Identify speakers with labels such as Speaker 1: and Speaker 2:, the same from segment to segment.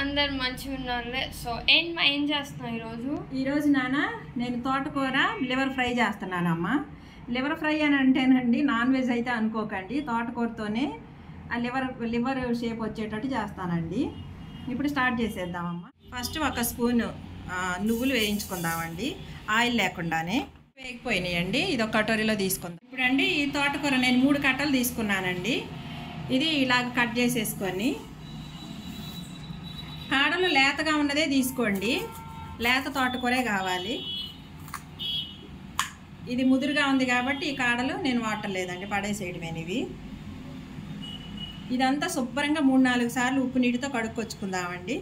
Speaker 1: అందరు మంచిగా ఉన్నారులే సో ఏంటి మా ఏం చేస్తున్నావు ఈరోజు
Speaker 2: ఈరోజు నాన్న నేను తోటకూర లివర్ ఫ్రై చేస్తున్నానమ్మా లివర్ ఫ్రై అని అంటేనండి నాన్ వెజ్ అయితే అనుకోకండి తోటకూరతోనే ఆ లివర్ లివర్ షేప్ వచ్చేటట్టు చేస్తానండి ఇప్పుడు స్టార్ట్ చేసేద్దామమ్మా ఫస్ట్ ఒక స్పూన్ ఆ, నువ్వులు వేయించుకుందామండి ఆయిల్ లేకుండానే వేగిపోయినాయండి ఇది ఒక కటోరీలో తీసుకుందాం ఇప్పుడు అండి ఈ తోటకూర నేను మూడు కట్టలు తీసుకున్నానండి ఇది ఇలాగ కట్ చేసేసుకొని కాడలు లేతగా ఉన్నదే తీసుకోండి లేత తోటకూరే కావాలి ఇది ముదురుగా ఉంది కాబట్టి ఈ కాడలు నేను వాడలేదండి పడేసేయడమేనివి ఇదంతా శుభ్రంగా మూడు నాలుగు సార్లు ఉప్పు నీటితో కడుక్కొచ్చుకుందామండి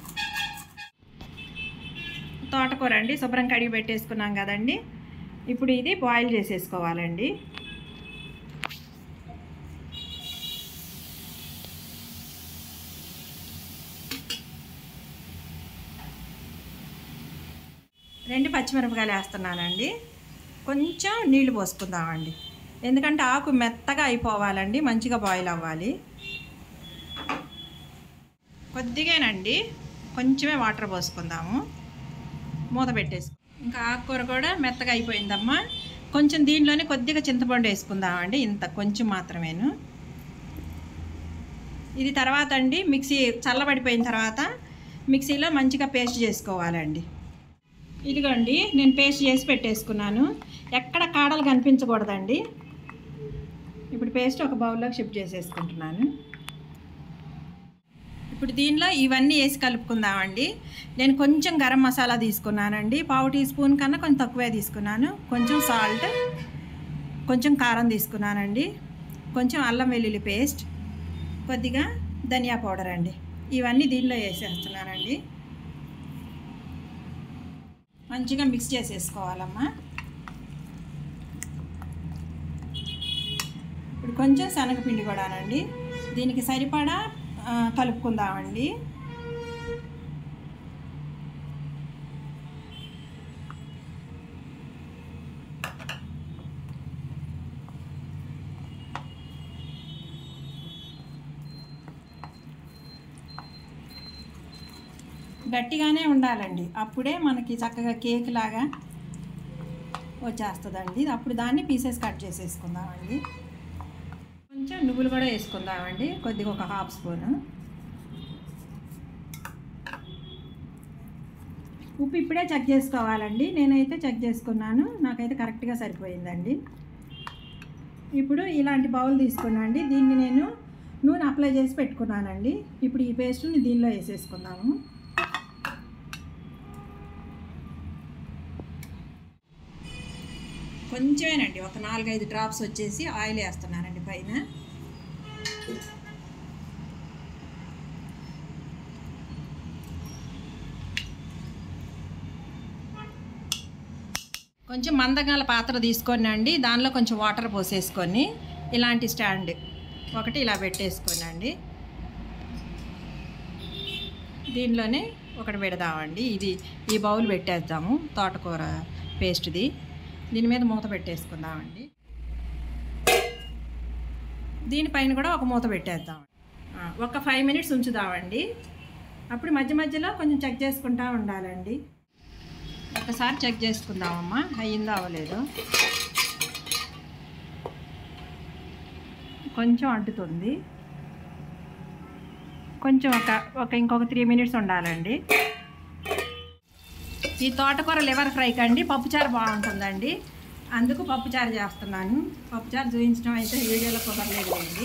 Speaker 2: తోటకూర అండి శుభ్రం కడిగి పెట్టేసుకున్నాం కదండి ఇప్పుడు ఇది బాయిల్ చేసేసుకోవాలండి రెండు పచ్చిమిరపకాయలు వేస్తున్నానండి కొంచెం నీళ్లు పోసుకుందామండి ఎందుకంటే ఆకు మెత్తగా అయిపోవాలండి మంచిగా బాయిల్ అవ్వాలి కొద్దిగానండి కొంచెమే వాటర్ పోసుకుందాము మూత పెట్టేసుకు ఇంకా ఆకుకూర కూడా మెత్తగా అయిపోయిందమ్మా కొంచెం దీంట్లోనే కొద్దిగా చింతపండు వేసుకుందామండి ఇంత కొంచెం మాత్రమేను ఇది తర్వాత అండి మిక్సీ చల్లబడిపోయిన తర్వాత మిక్సీలో మంచిగా పేస్ట్ చేసుకోవాలండి ఇదిగోండి నేను పేస్ట్ చేసి పెట్టేసుకున్నాను ఎక్కడ కాడలు కనిపించకూడదండి ఇప్పుడు పేస్ట్ ఒక బౌల్లోకి షిఫ్ట్ చేసేసుకుంటున్నాను ఇప్పుడు దీనిలో ఇవన్నీ వేసి కలుపుకుందామండి నేను కొంచెం గరం మసాలా తీసుకున్నానండి పావు టీ స్పూన్ కన్నా కొంచెం తక్కువే తీసుకున్నాను కొంచెం సాల్ట్ కొంచెం కారం తీసుకున్నానండి కొంచెం అల్లం వెల్లుల్లి పేస్ట్ కొద్దిగా ధనియా పౌడర్ అండి ఇవన్నీ దీనిలో వేసేస్తున్నానండి మంచిగా మిక్స్ చేసేసుకోవాలమ్మా ఇప్పుడు కొంచెం శనగపిండి కూడానండి దీనికి సరిపడా ఆ, కలుపుకుందామండి గట్టిగానే ఉండాలండి అప్పుడే మనకి చక్కగా కేక్ లాగా వచ్చేస్తుందండి అప్పుడు దాన్ని పీసెస్ కట్ చేసేసుకుందామండి కొంచెం నువ్వులు కూడా వేసుకుందామండి కొద్దిగా ఒక హాఫ్ స్పూను ఉప్పు ఇప్పుడే చెక్ చేసుకోవాలండి నేనైతే చెక్ చేసుకున్నాను నాకైతే కరెక్ట్గా సరిపోయిందండి ఇప్పుడు ఇలాంటి బౌల్ తీసుకున్నాండి దీన్ని నేను నూనె అప్లై చేసి పెట్టుకున్నానండి ఇప్పుడు ఈ పేస్ట్ని దీనిలో వేసేసుకుందాము కొంచెమేనండి ఒక నాలుగైదు డ్రాప్స్ వచ్చేసి ఆయిల్ వేస్తున్నానండి పైన కొంచెం మందగాల పాత్ర తీసుకొని అండి దానిలో కొంచెం వాటర్ పోసేసుకొని ఇలాంటి స్టాండ్ ఒకటి ఇలా పెట్టేసుకోనండి దీనిలోనే ఒకటి పెడదామండి ఇది ఈ బౌల్ పెట్టేద్దాము తోటకూర పేస్ట్ది దీని మీద మూత పెట్టేసుకుందామండి దీనిపైన కూడా ఒక మూత పెట్టేద్దాం ఆ, ఒక ఫైవ్ మినిట్స్ ఉంచుదామండి అప్పుడు మధ్య మధ్యలో కొంచెం చెక్ చేసుకుంటా ఉండాలండి ఒకసారి చెక్ చేసుకుందామమ్మా అయ్యిందో అవ్వలేదు కొంచెం అంటుతుంది కొంచెం ఒక ఒక ఇంకొక త్రీ మినిట్స్ ఉండాలండి ఈ తోటకూర లివర్ ఫ్రై కండి పప్పుచారు బాగుంటుందండి అందుకు పప్పుచారు చేస్తున్నాను పప్పుచారు చూపించడం అయితే వీడియోలో కుదరలేదు అండి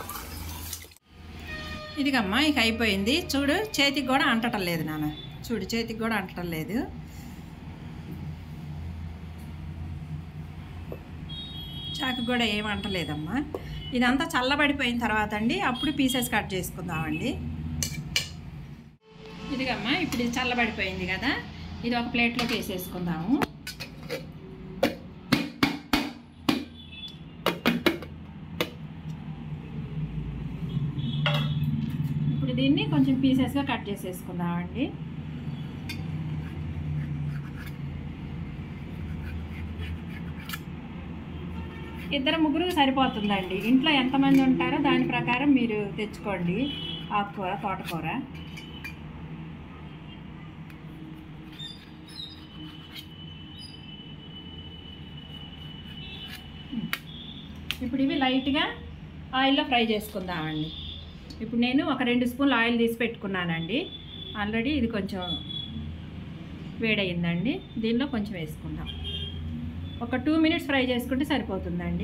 Speaker 2: ఇదిగమ్మా ఇక అయిపోయింది చూడు చేతికి కూడా అంటటం లేదు నాన్న చూడు చేతికి కూడా అంటటం లేదు చాకు కూడా ఏం అంటలేదమ్మా ఇదంతా చల్లబడిపోయిన తర్వాత అండి అప్పుడు పీసెస్ కట్ చేసుకుందామండి ఇదిగమ్మా ఇప్పుడు ఇది చల్లబడిపోయింది కదా ఇది ఒక ప్లేట్లోకి వేసేసుకుందాము ఇప్పుడు దీన్ని కొంచెం పీసెస్గా కట్ చేసేసుకుందామండి ఇద్దరు ముగ్గురు సరిపోతుందండి ఇంట్లో ఎంతమంది ఉంటారో దాని ప్రకారం మీరు తెచ్చుకోండి ఆకుకూర తోటకూర ఇప్పుడు ఇవి లైట్గా ఆయిల్లో ఫ్రై చేసుకుందామండి ఇప్పుడు నేను ఒక రెండు స్పూన్లు ఆయిల్ తీసి పెట్టుకున్నానండి ఆల్రెడీ ఇది కొంచెం వేడయిందండి దీనిలో కొంచెం వేసుకుందాం ఒక టూ మినిట్స్ ఫ్రై చేసుకుంటే సరిపోతుందండి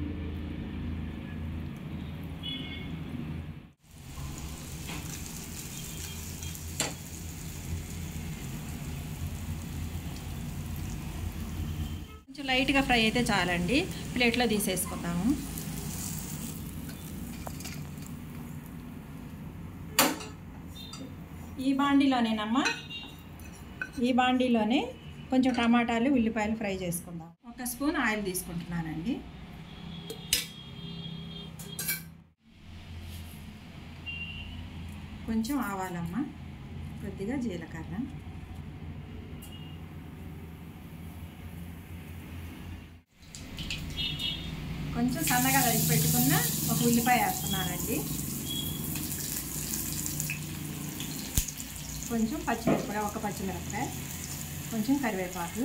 Speaker 2: కొంచెం లైట్గా ఫ్రై అయితే చాలండి ప్లేట్లో తీసేసుకుందాము ఈ బాండీలోనేనమ్మా ఈ బాండీలోనే కొంచెం టమాటాలు ఉల్లిపాయలు ఫ్రై చేసుకుందాం ఒక స్పూన్ ఆయిల్ తీసుకుంటున్నానండి కొంచెం ఆవాలమ్మ కొద్దిగా జీలకర్ర కొంచెం సన్నగా తరిగి పెట్టుకున్న ఒక ఉల్లిపాయ వేస్తున్నానండి కొంచెం పచ్చిమిరపకాయ ఒక పచ్చిమిరపకాయ కొంచెం కరివేపాకు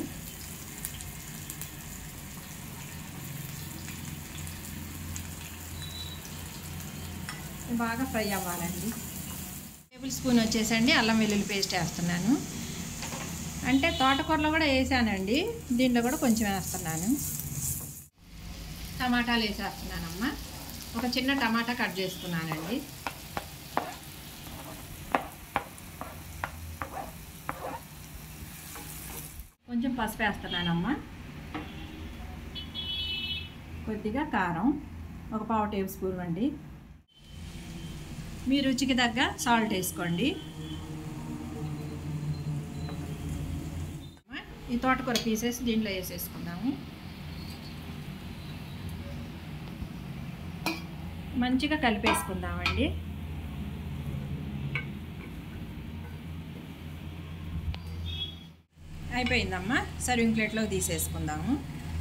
Speaker 2: ఇది బాగా ఫ్రై అవ్వాలండి టేబుల్ స్పూన్ వచ్చేసండి అల్లం వెల్లుల్లి పేస్ట్ వేస్తున్నాను అంటే తోటకూరలో కూడా వేసానండి దీంట్లో కూడా కొంచెం వేస్తున్నాను టమాటాలు వేసేస్తున్నానమ్మా ఒక చిన్న టమాటా కట్ చేసుకున్నానండి కొంచెం పసుపు వేస్తున్నానమ్మా కొద్దిగా కారం ఒక పావు టేబుల్ స్పూన్ అండి మీ రుచికి తగ్గ సాల్ట్ వేసుకోండి ఈ తోటకూర పీసెస్ దీంట్లో వేసేసుకుందాము మంచిగా కలిపేసుకుందామండి అయిపోయిందమ్మా సర్వింగ్ ప్లేట్లో తీసేసుకుందాము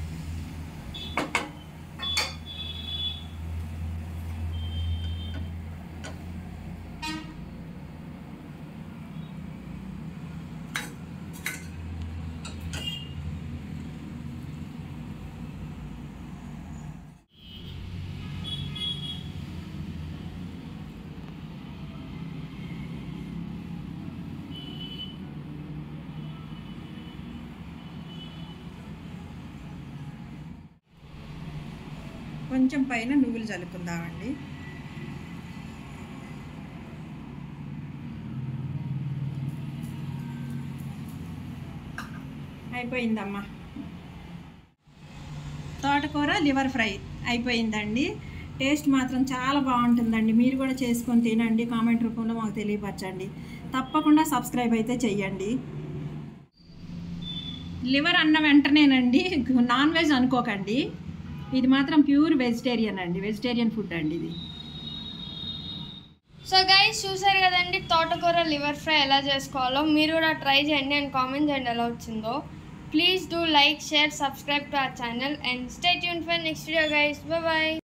Speaker 2: కొంచెం పైన నువ్వులు చల్లుకుందామండి అయిపోయిందమ్మా తోటకూర లివర్ ఫ్రై అయిపోయిందండి టేస్ట్ మాత్రం చాలా బాగుంటుందండి మీరు కూడా చేసుకొని తినండి కామెంట్ రూపంలో మాకు తెలియపరచండి తప్పకుండా సబ్స్క్రైబ్ అయితే చెయ్యండి లివర్ అన్న వెంటనేనండి నాన్ వెజ్ అనుకోకండి ఇది మాత్రం ప్యూర్ వెజిటేరియన్ అండి వెజిటేరియన్ ఫుడ్ అండి ఇది
Speaker 1: సో గైస్ చూసారు కదండి తోటకూర లివర్ ఫ్రై ఎలా చేసుకోవాలో మీరు కూడా ట్రై చేయండి అండ్ కామెంట్ చేయండి ఎలా వచ్చిందో please do like share subscribe to our channel and stay tune for next video guys bye